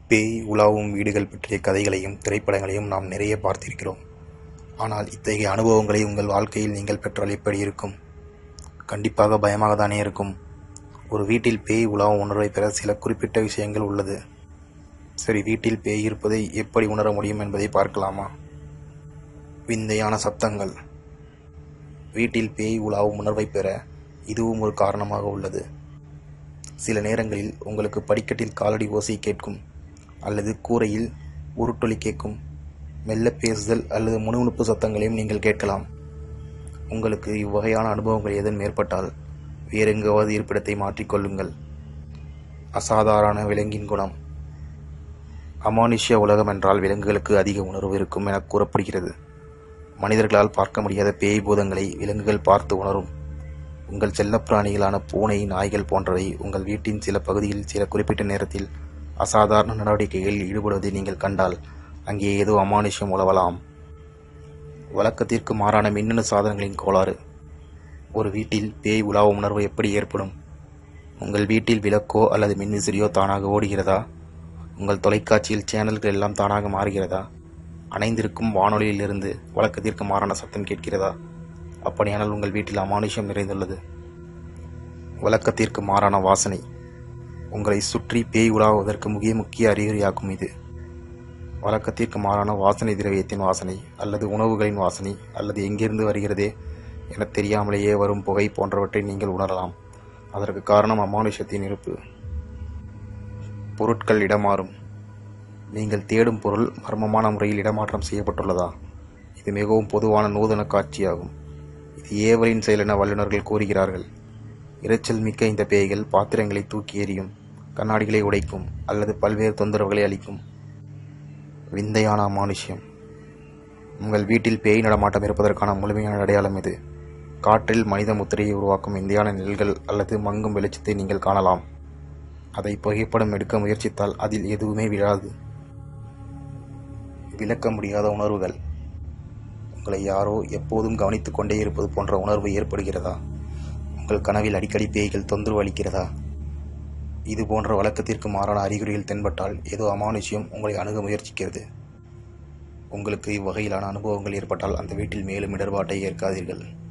பேய் உலாவும் வீடுகள் பற்றிய கதைகளையும் திரைப்படங்களையும் நாம் நிறைய பார்த்திருக்கிறோம் ஆனால் இத்தகைய அனுபவங்களை உங்கள் வாழ்க்கையில் நீங்கள் பெற்றால் எப்படி இருக்கும் கண்டிப்பாக பயமாக தானே இருக்கும் ஒரு வீட்டில் பேய் உலாவும் உணர்வை பெற சில குறிப்பிட்ட விஷயங்கள் உள்ளது சரி வீட்டில் பேய் இருப்பதை எப்படி உணர முடியும் என்பதை பார்க்கலாமா விந்தையான சத்தங்கள் வீட்டில் பேய் உலாவும் உணர்வை பெற இதுவும் ஒரு காரணமாக உள்ளது சில நேரங்களில் உங்களுக்கு படிக்கட்டில் காலடி ஓசை கேட்கும் அல்லது கூரையில் உருட்டொலி கேட்கும் மெல்ல பேசுதல் அல்லது முணுமுணுப்பு சத்தங்களையும் நீங்கள் கேட்கலாம் உங்களுக்கு இவ்வகையான அனுபவங்கள் ஏதும் ஏற்பட்டால் வேறெங்காவது இருப்பிடத்தை மாற்றிக்கொள்ளுங்கள் அசாதாரண விலங்கின் குணம் அமானுஷ்ய உலகம் என்றால் விலங்குகளுக்கு அதிக உணர்வு இருக்கும் என கூறப்படுகிறது மனிதர்களால் பார்க்க முடியாத பேய் பூதங்களை விலங்குகள் பார்த்து உணரும் உங்கள் செல்லப்பிராணிகளான பூனை நாய்கள் போன்றவை உங்கள் வீட்டின் சில பகுதியில் சில குறிப்பிட்ட நேரத்தில் அசாதாரண நடவடிக்கைகளில் ஈடுபடுவதை நீங்கள் கண்டால் அங்கே ஏதோ அமானுஷ்யம் உலவலாம் வழக்கத்திற்கு மாறான மின்னணு சாதனங்களின் கோளாறு ஒரு வீட்டில் பேய் உலாவ உணர்வு எப்படி ஏற்படும் உங்கள் வீட்டில் விளக்கோ அல்லது மின்விசிறியோ தானாக ஓடுகிறதா உங்கள் தொலைக்காட்சியில் சேனல்கள் எல்லாம் தானாக மாறுகிறதா அணைந்திருக்கும் வானொலியிலிருந்து வழக்கத்திற்கு மாறான சத்தம் கேட்கிறதா அப்படியானால் உங்கள் வீட்டில் அமானுஷ்யம் நிறைந்துள்ளது வழக்கத்திற்கு மாறான வாசனை உங்களை சுற்றி பேய் உலாவுவதற்கு முக்கிய முக்கிய அறிகுறியாகும் இது வழக்கத்திற்கு மாறான வாசனை திரவியத்தின் வாசனை அல்லது உணவுகளின் வாசனை அல்லது எங்கிருந்து வருகிறதே என தெரியாமலேயே வரும் புகை போன்றவற்றை நீங்கள் உணரலாம் அதற்கு காரணம் அமானுஷத்தின் இருப்பு பொருட்கள் இடமாறும் நீங்கள் தேடும் பொருள் மர்மமான முறையில் இடமாற்றம் செய்யப்பட்டுள்ளதா இது மிகவும் பொதுவான நூதன காட்சியாகும் இது ஏவலின் செயல் என வல்லுநர்கள் கூறுகிறார்கள் இரைச்சல் மிக்க இந்த பேய்கள் பாத்திரங்களை தூக்கி எறியும் கண்ணாடிகளை உடைக்கும் அல்லது பல்வேறு தொந்தரவுகளை அளிக்கும் விந்தையான அமானுஷ்யம் உங்கள் வீட்டில் பேய் நடமாட்டம் இருப்பதற்கான முழுமையான அடையாளம் இது காற்றில் மனித முத்திரையை உருவாக்கும் விந்தையான நிழல்கள் அல்லது மங்கும் வெளிச்சத்தை நீங்கள் காணலாம் அதை புகைப்படம் எடுக்க முயற்சித்தால் அதில் எதுவுமே விழாது விளக்க முடியாத உணர்வுகள் உங்களை யாரோ எப்போதும் கவனித்துக் கொண்டே இருப்பது போன்ற உணர்வு ஏற்படுகிறதா உங்கள் கனவில் அடிக்கடி பேய்கள் தொந்தரவு அளிக்கிறதா இது போன்ற வழக்கத்திற்கு மாறான அறிகுறிகள் தென்பட்டால் ஏதோ அமானுஷ்யம் உங்களை அணுக முயற்சிக்கிறது உங்களுக்கு இவ்வகையிலான அனுபவங்கள் ஏற்பட்டால் அந்த வீட்டில் மேலும் இடர்பாட்டை ஏற்காதீர்கள்